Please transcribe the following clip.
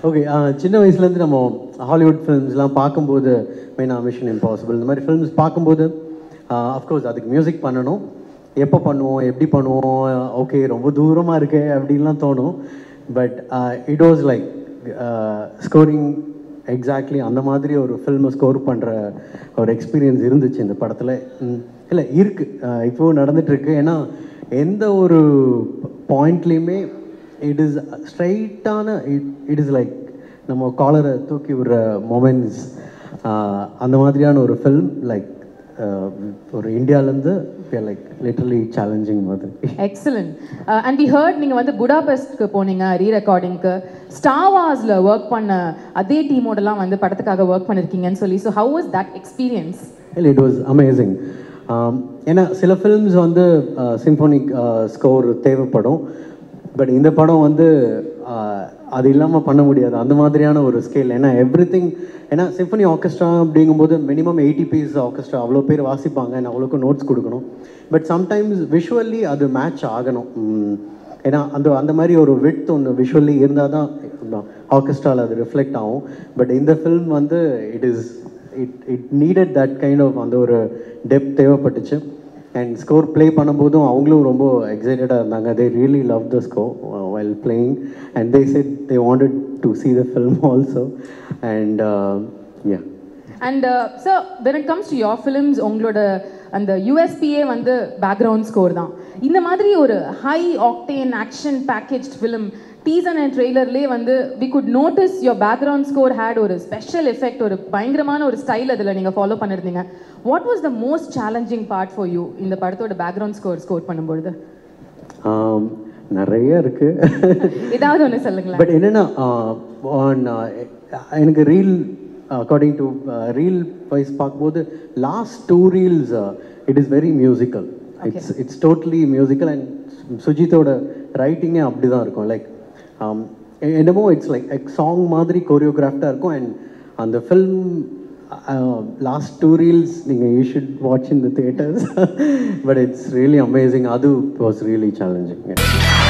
okay சின்ன வயசுலேருந்து நம்ம ஹாலிவுட் ஃபிலிம்ஸ்லாம் பார்க்கும்போது மெயினாக மிஷன் இம்பாசிபிள் இந்த மாதிரி ஃபிலிம்ஸ் பார்க்கும்போது அஃப்கோர்ஸ் அதுக்கு மியூசிக் பண்ணணும் எப்போ பண்ணுவோம் எப்படி பண்ணுவோம் ஓகே ரொம்ப தூரமாக இருக்கே அப்படின்லாம் தோணும் but it was like scoring exactly அந்த மாதிரி ஒரு ஃபில்மை ஸ்கோர் பண்ணுற ஒரு எக்ஸ்பீரியன்ஸ் இருந்துச்சு இந்த படத்தில் இல்லை இருக்குது இப்போவும் நடந்துகிட்ருக்கு ஏன்னா எந்த ஒரு பாயிண்ட்லேயுமே இட் இஸ் ஸ்ட்ரைட்டான இட் இட் இஸ் லைக் நம்ம காலரை தூக்கி விடுற மொமெண்ட்ஸ் அந்த மாதிரியான ஒரு ஃபில்ம் லைக் ஒரு இந்தியாவிலேருந்து லைக் லிட்டரலி சேலஞ்சிங் மாதிரி எக்ஸலண்ட் அண்ட் வி ஹர்ட் நீங்கள் வந்து புடாபெஸ்ட்க்கு போனீங்க ரீ ரெக்கார்டிங்க்கு ஸ்டார் வார்ஸில் ஒர்க் பண்ண அதே டீமோடலாம் வந்து படத்துக்காக ஒர்க் பண்ணியிருக்கீங்கன்னு சொல்லி so how was that experience இல்லை இட் வாஸ் அமேசிங் ஏன்னா சில ஃபிலிம்ஸ் வந்து சிம்ஃபோனிக் ஸ்கோர் தேவைப்படும் பட் இந்த படம் வந்து அது இல்லாமல் பண்ண முடியாது அந்த மாதிரியான ஒரு ஸ்கேல் ஏன்னா எவ்ரி திங் ஏன்னா சிம்பனி ஆர்கெஸ்ட்ரா அப்படிங்கும்போது மினிமம் எயிட்டி பீஸ் ஆர்கெஸ்ட்ரா அவ்வளோ பேர் வாசிப்பாங்க அண்ட் அவ்வளோக்கு நோட்ஸ் கொடுக்கணும் பட் சம்டைம்ஸ் விஷுவல்லி அது மேட்ச் ஆகணும் ஏன்னா அந்த அந்த மாதிரி ஒரு விட் ஒன்று விஷுவல்லி இருந்தால் தான் ஆர்கெஸ்ட்ராவில் அது ரிஃப்ளெக்ட் ஆகும் பட் இந்த ஃபில்ம் வந்து it is it it needed that kind of அந்த ஒரு டெப் தேவைப்பட்டுச்சு அண்ட் ஸ்கோர் ப்ளே பண்ணும்போதும் அவங்களும் ரொம்ப எக்ஸைட்டடாக இருந்தாங்க they really love the score while playing and they said they wanted to see the film also and yeah and sir when it comes to your films உங்களோட அந்த யூஎஸ்பியே வந்து background score தான் இந்த மாதிரி ஒரு high octane action package film teaser and ட்ரெய்லர்லேயே வந்து we could notice your background score had ஒரு ஸ்பெஷல் எஃபெக்ட் ஒரு பயங்கரமான ஒரு ஸ்டைல் அதில் நீங்கள் ஃபாலோ பண்ணியிருந்தீங்க what was the most challenging part for you இந்த படத்தோட பேக்ரவுண்ட் ஸ்கோர் ஸ்கோர் பண்ணும்பொழுது நிறைய இருக்கு ஏதாவது ஒன்று சொல்லுங்களேன் பட் என்னென்னா எனக்கு reel according to reel wise பார்க்கும்போது last two reels it is very musical it's it's totally musical and சுஜித்தோட ரைட்டிங்கே அப்படி தான் இருக்கும் லைக் என்னமோ இட்ஸ் லைக் சாங் மாதிரி கோரியோகிராஃப்டாக இருக்கும் அண்ட் அந்த ஃபில்ம் லாஸ்ட் டூ ரீல்ஸ் நீங்கள் you should watch in the theaters but it's really amazing அது வாஸ் ரியலி சேலஞ்சிங்